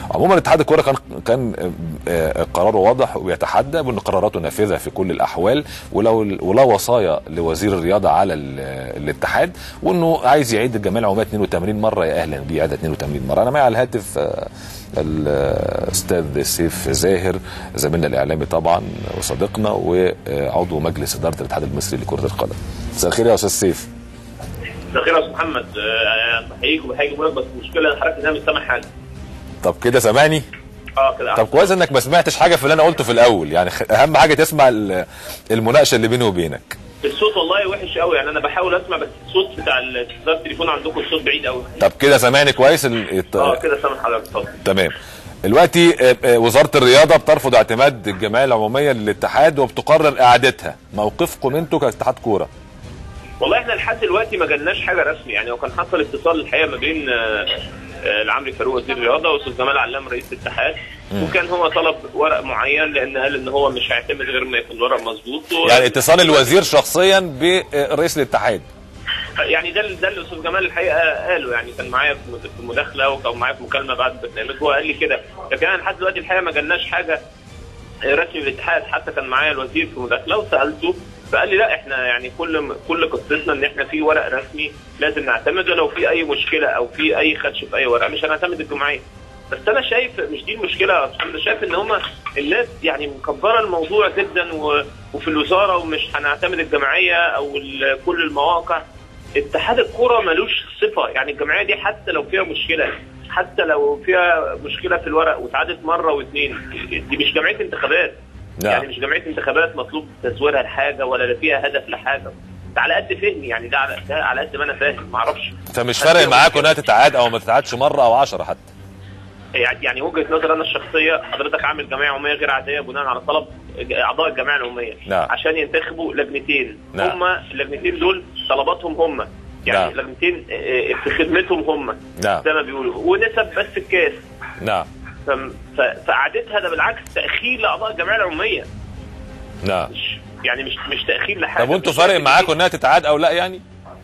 عموما اتحاد الكوره كان كان آه، قراره واضح ويتحدى بان قراراته نافذه في كل الاحوال ولو ولا وصايا لوزير الرياضه على ال- الاتحاد وانه عايز يعيد الجمعيه العموميه 82 مره يا اهلا بيه عيد 82 مره انا معي على الهاتف آه، الاستاذ سيف زاهر زميلنا الاعلامي طبعا وصديقنا وعضو مجلس اداره الاتحاد المصري لكره القدم مساء الخير يا استاذ سيف مساء الخير يا استاذ محمد آه، بحييك وبحيي جمهورك بس المشكله ان حضرتك إن انا مش سامع حاجه طب كده سامعني اه كده طب كويس انك ما سمعتش حاجه في اللي انا قلته في الاول يعني خ- اهم حاجه تسمع ال- المناقشه اللي بيني وبينك الصوت والله وحش قوي يعني انا بحاول اسمع بس الصوت بتاع ال- بتاع التليفون عندكم الصوت بعيد قوي طب كده سامعني كويس ال... الت- اه كده سامع حضرتك اتفضل تمام دلوقتي آه، آه، وزاره الرياضه بترفض اعتماد الجمعيه العموميه للاتحاد وبتقرر اعادتها موقفكم انتوا كاتحاد كوره والله احنا لحد دلوقتي ما جالناش حاجه رسمي يعني وكان حصل اتصال الحقيقه ما بين آه، آه، العمري فاروق وزير الرياضه واستاذ جمال علام رئيس الاتحاد وكان هو طلب ورق معين لان قال ان هو مش هيعتمد غير ما يكون الورق مظبوط و- يعني اتصال الوزير شخصيا برئيس الاتحاد يعني ده ده اللي استاذ جمال الحقيقه قاله يعني كان معايا في مد- في مداخله وكان معايا في مكالمه بعد البرنامج هو قال لي كده لكن انا لحد دلوقتي الحقيقه ما جالناش حاجه رسمي من الاتحاد حتى كان معايا الوزير في مداخله وسالته فقال لي لا احنا يعني كل كل قصتنا ان احنا في ورق رسمي لازم نعتمده لو في اي مشكله او في اي خدش في اي ورقه مش هنعتمد الجمعيه بس انا شايف مش دي المشكله يا أستاذ محمد، شايف ان هم الناس يعني مكبره الموضوع جدا و... وفي الوزاره ومش هنعتمد الجمعيه او ال... كل المواقع اتحاد الكوره ملوش صفه يعني الجمعيه دي حتى لو فيها مشكله حتى لو فيها مشكله في الورق واتعادت مره واثنين دي مش جمعيه انتخابات نعم. يعني مش جمعيه انتخابات مطلوب تزويرها لحاجه ولا لا فيها هدف لحاجه ده على قد فهمي يعني ده على, ده على قد ما انا فاهم ما اعرفش فمش فارق معاكم انها تتعاد او ما تتعادش مره او عشرة حتى يعني يعني وجهه نظر انا الشخصيه حضرتك عامل جمعيه عموميه غير عاديه بناء على طلب اعضاء الجمعيه العموميه نعم. عشان ينتخبوا لجنتين نعم. هم اللجنتين دول طلباتهم هم يعني نعم. لجنتين آه، في خدمتهم هم نعم. زي ما بيقولوا ونسب بس الكاس نعم فم- ف- فقعدتها ده بالعكس تاخير لاعضاء الجمعيه العموميه نعم مش يعني مش مش تاخير لحاجه طب وانتوا مش فارق تأخير معاكم انها تتعاد او لا يعني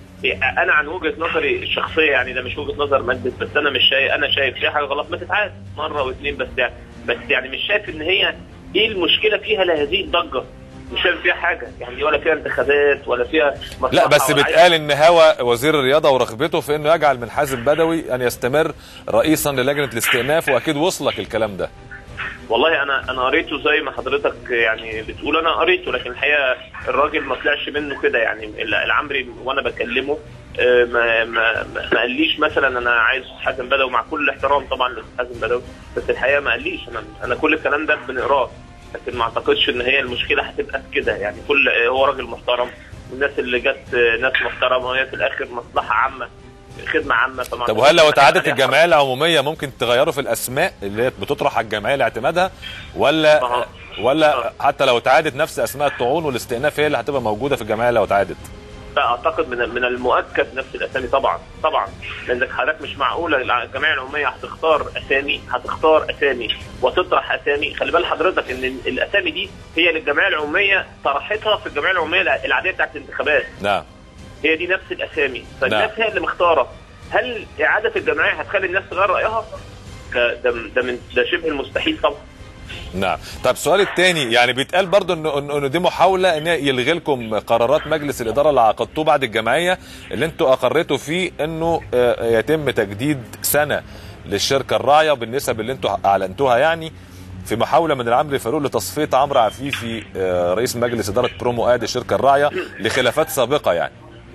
انا عن وجهه نظري الشخصيه يعني ده مش وجهه نظر مجلس بس انا مش شايف انا شايف في حاجه غلط ما تتعاد مره واثنين بس يعني بس يعني مش شايف ان هي ايه المشكله فيها لهذه الضجه مش شايف فيها حاجه يعني ولا فيها انتخابات ولا فيها لا مصلحة بس ولا بيتقال ان هوى وزير الرياضه ورغبته في انه يجعل من حازم بدوي ان يستمر رئيسا للجنه الاستئناف واكيد وصلك الكلام ده والله انا انا قريته زي ما حضرتك يعني بتقول انا قريته لكن الحقيقه الراجل ما طلعش منه كده يعني ال- العمري وانا بكلمه آه، ما ما ما ما قاليش مثلا انا عايز حازم بدوي مع كل احترام طبعا لحازم بدوي بس الحقيقه ما قاليش انا انا كل الكلام ده بنقراه لكن ما اعتقدش ان هي المشكله هتبقى في كده يعني كل آه، هو راجل محترم والناس اللي جت آه، ناس محترمه وهي في الاخر مصلحه عامه خدمه عامه فما طب وهل لو أعتقدش اتعادت عليها الجمعيه العموميه ممكن تغيروا في الاسماء اللي هي بتطرح على الجمعيه لاعتمادها ولا أها. ولا حتى لو اتعادت نفس اسماء الطعون والاستئناف هي اللي هتبقى موجوده في الجمعيه لو اتعادت لا اعتقد من من المؤكد نفس الاسامي طبعا طبعا لانك حضرتك مش معقوله الجمعيه العموميه هتختار اسامي هتختار اسامي وتطرح اسامي خلي بال حضرتك ان الاسامي دي هي اللي الجمعيه العموميه طرحتها في الجمعيه العموميه العاديه بتاعت الانتخابات نعم هي دي نفس الاسامي نعم. فالناس هي اللي مختاره هل اعاده الجمعيه هتخلي الناس تغير رايها؟ ده ده ده, من ده شبه المستحيل طبعا نعم طب السؤال الثاني يعني بيتقال برضو انه انه إنه دي محاوله ان يلغي لكم قرارات مجلس الاداره اللي عقدتوه بعد الجمعيه اللي انتوا اقريتوا فيه انه آه، يتم تجديد سنه للشركه الراعيه بالنسب اللي انتوا اعلنتوها يعني في محاوله من العمري فاروق لتصفيه عمرو عفيفي آه، رئيس مجلس اداره برومو اد الشركه الراعيه لخلافات سابقه يعني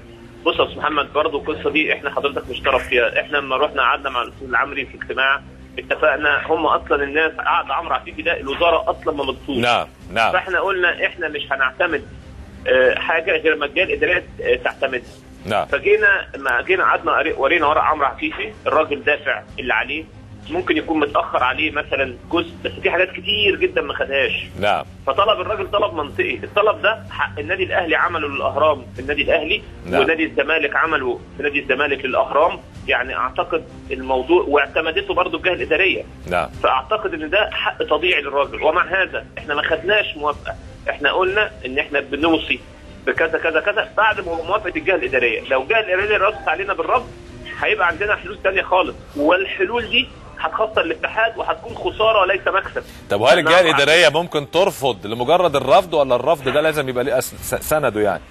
بص يا استاذ محمد برضه القصه دي احنا حضرتك مش طرف فيها احنا لما رحنا قعدنا مع الاستاذ العمري في اجتماع اتفقنا هم اصلا الناس قعد عمرو عفيفي ده الوزاره اصلا ما مضبوط نعم نعم فاحنا قلنا احنا مش هنعتمد آه، حاجه غير ما الجهه الاداريه آه، تعتمدها نعم فجينا ما جينا قعدنا قري- ورينا ورق عمرو عفيفي الراجل دافع اللي عليه ممكن يكون متاخر عليه مثلا جزء بس في حاجات كتير جدا ما خدهاش نعم فطلب الراجل طلب منطقي الطلب ده حق النادي الاهلي عمله للاهرام في النادي الاهلي نعم. ونادي الزمالك عمله في نادي الزمالك للاهرام يعني اعتقد الموضوع واعتمدته برضه الجهه الاداريه نعم فاعتقد ان ده حق طبيعي للراجل ومع هذا احنا ما خدناش موافقه احنا قلنا ان احنا بنوصي بكذا كذا كذا بعد موافقه الجهه الاداريه لو الجهه الاداريه ردت علينا بالرفض هيبقى عندنا حلول تانية خالص والحلول دي هتخسر الاتحاد وهتكون خساره وليس مكسب طب وهل الجهه نعم. الاداريه ممكن ترفض لمجرد الرفض ولا الرفض ده لازم يبقى ليه أس- س- سنده يعني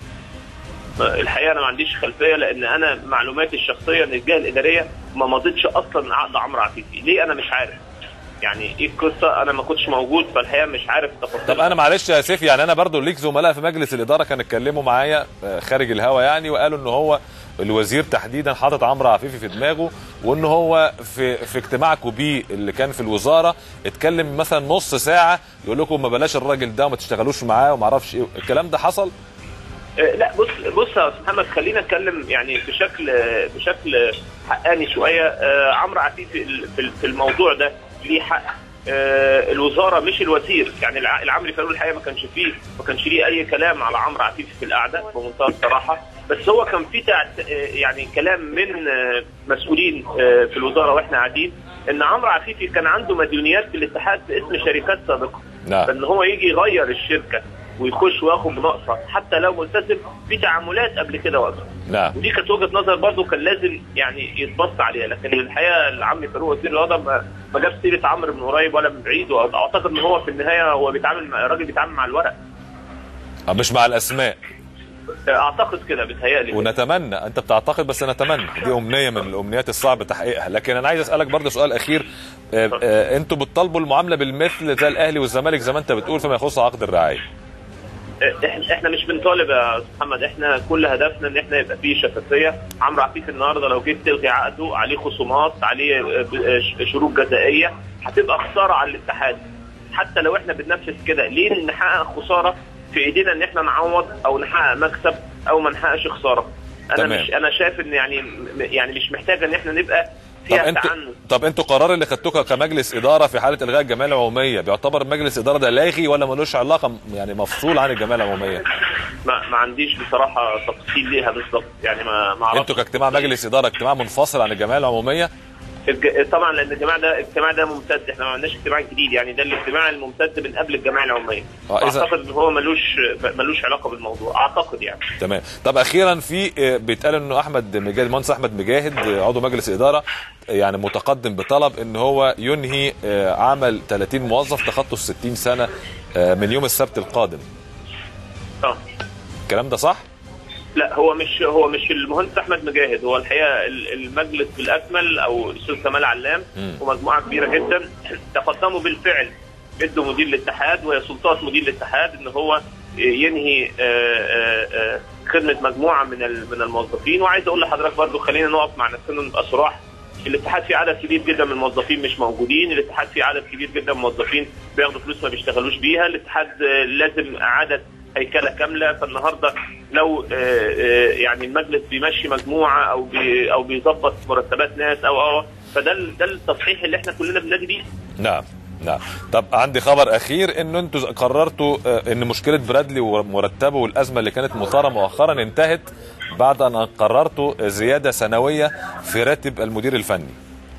الحقيقه انا ما عنديش خلفيه لان انا معلوماتي الشخصيه ان الجهه الاداريه ما مضتش اصلا عقد عمرو عفيفي ليه انا مش عارف يعني ايه القصه انا ما كنتش موجود فالحقيقه مش عارف تفاصيل طب انا معلش يا سيف يعني انا برضو ليك زملاء في مجلس الاداره كانوا اتكلموا معايا آه، خارج الهوا يعني وقالوا ان هو الوزير تحديدا حاطط عمرو عفيفي في دماغه وان هو في في اجتماعكم بيه اللي كان في الوزاره اتكلم مثلا نص ساعه يقول لكم ما بلاش الراجل ده وما تشتغلوش معاه وما اعرفش ايه الكلام ده حصل آه، لا بص بص يا استاذ محمد خلينا نتكلم يعني بشكل بشكل حقاني شويه آه، عمرو عفيفي في في الموضوع ده ليه حق آه، الوزاره مش الوزير يعني الع- العمري فاروق الحقيقه ما كانش فيه ما كانش ليه اي كلام على عمرو عفيفي في القعده بمنتهى الصراحه بس هو كان في تع- آه، يعني كلام من آه، مسؤولين آه، في الوزاره واحنا قاعدين ان عمرو عفيفي كان عنده مديونيات في الاتحاد باسم شركات سابقه نعم. فان هو يجي يغير الشركه ويخش وياخد بنقصه حتى لو ملتزم في تعاملات قبل كده واضحه نعم ودي كانت وجهه نظر برضه كان لازم يعني يتبص عليها لكن الحقيقه العم فاروق وزير الرياضه ما ما جابش سيره عمرو من قريب ولا من بعيد واعتقد ان هو في النهايه هو بيتعامل مع الراجل بيتعامل مع الورق آه، مش مع الاسماء اعتقد كده بيتهيألي ونتمنى انت بتعتقد بس نتمنى دي امنيه من الامنيات الصعب تحقيقها لكن انا عايز اسالك برضه سؤال اخير آه، آه، انتوا بتطالبوا المعامله بالمثل زي الاهلي والزمالك زي ما انت بتقول فيما يخص عقد الرعايه احنا احنا مش بنطالب يا استاذ محمد احنا كل هدفنا ان احنا يبقى فيه شفافيه عمرو عفيف النهارده لو جيت تلغي عقده عليه خصومات عليه آه، آه، شروط جزائيه هتبقى خساره على الاتحاد حتى لو احنا بننفذ كده ليه نحقق خساره في ايدينا ان احنا نعوض او نحقق مكسب او ما نحققش خساره انا تمام. مش انا شايف ان يعني يعني مش محتاجه ان احنا نبقى طب فيها انتوا تعنت طب انتوا القرار اللي خدتوه كمجلس اداره في حاله الغاء الجمعيه العموميه بيعتبر مجلس اداره ده لاغي ولا ملوش علاقه يعني مفصول عن الجمعيه العموميه ما, ما عنديش بصراحه تفصيل ليها بالظبط يعني ما ما اعرفش انتوا كاجتماع مجلس اداره اجتماع منفصل عن الجمعيه العموميه الج- طبعا لان الجماع ده الاجتماع ده ممتد احنا ما عندناش اجتماع جديد يعني ده الاجتماع الممتد من قبل الجمعيه العموميه اه، إذا- اعتقد ان هو ملوش ملوش علاقه بالموضوع اعتقد يعني تمام طب اخيرا في اه، بيتقال انه احمد مجاهد المهندس احمد مجاهد اه، عضو مجلس اداره اه، يعني متقدم بطلب ان هو ينهي اه، عمل 30 موظف تخطوا ال 60 سنه اه، من يوم السبت القادم اه الكلام ده صح لا هو مش هو مش المهندس احمد مجاهد هو الحقيقه ال- المجلس بالاكمل او الاستاذ كمال علام مم. ومجموعه كبيره جدا تقدموا بالفعل ادوا مدير الاتحاد وهي سلطات مدير الاتحاد ان هو ينهي آه، آه، آه، خدمه مجموعه من ال- من الموظفين وعايز اقول لحضرتك برضو خلينا نقف مع نفسنا نبقى صراح الاتحاد فيه عدد كبير جدا من الموظفين مش موجودين، الاتحاد فيه عدد كبير جدا من الموظفين بياخدوا فلوس ما بيشتغلوش بيها، الاتحاد آه، لازم اعاده هيكله كامله فالنهارده لو آه، آه، يعني المجلس بيمشي مجموعه او بي او بيظبط مرتبات ناس او او فده ال- ده التصحيح اللي احنا كلنا بننادي بيه نعم نعم طب عندي خبر اخير ان انتوا قررتوا اه، ان مشكله برادلي ومرتبه والازمه اللي كانت مثاره مؤخرا انتهت بعد ان قررتوا زياده سنويه في راتب المدير الفني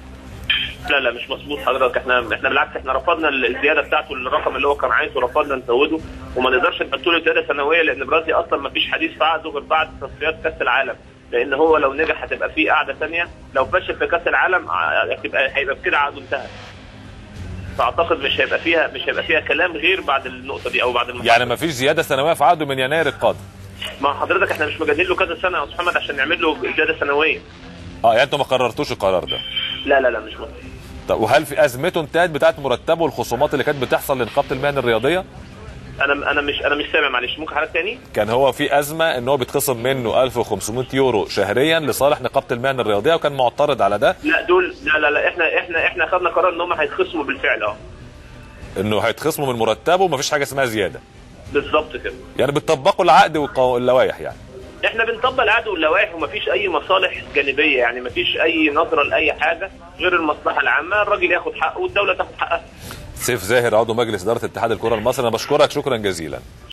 لا لا مش مظبوط حضرتك احنا احنا بالعكس احنا رفضنا الزياده بتاعته الرقم اللي هو كان عايزه رفضنا نزوده وما نقدرش نحط له زياده سنويه لان برازي اصلا ما فيش حديث في عقده غير بعد تصفيات كاس العالم لان هو لو نجح هتبقى في قاعده ثانيه لو فشل في كاس العالم ع- هتبقى هيبقى كده عقده انتهى فاعتقد مش هيبقى فيها مش هيبقى فيها كلام غير بعد النقطه دي او بعد المحاضرة. يعني ما فيش زياده سنويه في عقده من يناير القادم ما حضرتك احنا مش مجددين له كذا سنه يا استاذ محمد عشان نعمل له زياده سنويه اه يعني انتوا ما قررتوش القرار ده لا لا لا مش مظبوط طب وهل في ازمته انتهت بتاعت مرتبه والخصومات اللي كانت بتحصل لنقابه المهن الرياضيه انا انا مش انا مش سامع معلش ممكن حضرتك تاني كان هو في ازمه ان هو بيتخصم منه 1500 يورو شهريا لصالح نقابه المهن الرياضيه وكان معترض على ده لا دول لا لا لا احنا احنا احنا خدنا قرار ان هم هيتخصموا بالفعل اه انه هيتخصموا من مرتبه ومفيش حاجه اسمها زياده بالظبط كده يعني بتطبقوا العقد واللوائح يعني احنا بنطبق العقد واللوائح ومفيش اي مصالح جانبيه يعني مفيش اي نظره لاي حاجه غير المصلحه العامه الراجل ياخد حقه والدوله تاخد حقها سيف زاهر عضو مجلس اداره اتحاد الكره المصري انا بشكرك شكرا جزيلا